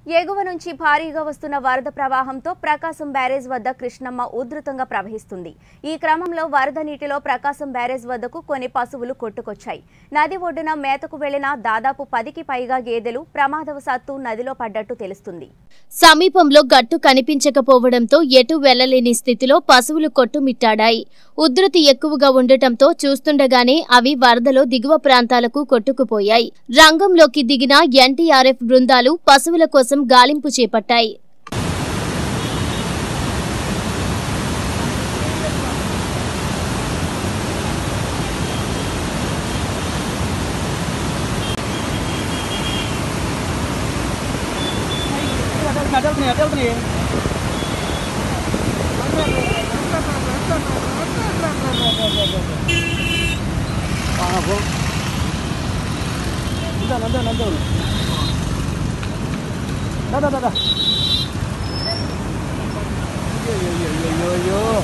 ఎగువ నుంచి భారీగా వస్తున్న వరద ప్రవాహంతో ప్రకాశం బ్యారేజ్ వద్ద కృష్ణమ్మ ఉధృతంగా ప్రవహిస్తుంది ఈ క్రమంలో వరద నీటిలో ప్రకాశం బ్యారేజ్ వద్దకు కొన్ని పశువులు కొట్టుకొచ్చాయి నది ఒడ్డున మేతకు వెళ్లిన దాదాపు పదికి పైగా గేదెలు ప్రమాదవశాత్తు నదిలో పడ్డట్టు తెలుస్తుంది సమీపంలో గట్టు కనిపించకపోవడంతో ఎటు వెళ్లలేని స్థితిలో పశువులు కొట్టుమిట్టాడాయి ఉధృతి ఎక్కువగా ఉండటంతో చూస్తుండగానే అవి వరదలో దిగువ ప్రాంతాలకు కొట్టుకుపోయాయి రంగంలోకి దిగిన ఎన్టీఆర్ఎఫ్ బృందాలు పశువుల కోసం గాలింపు చేపట్టాయి అడుగుతున్నాయి అడుగుతున్నాయి నందే నందే దాదా దాదా అయ్యో అయ్యో అయ్యో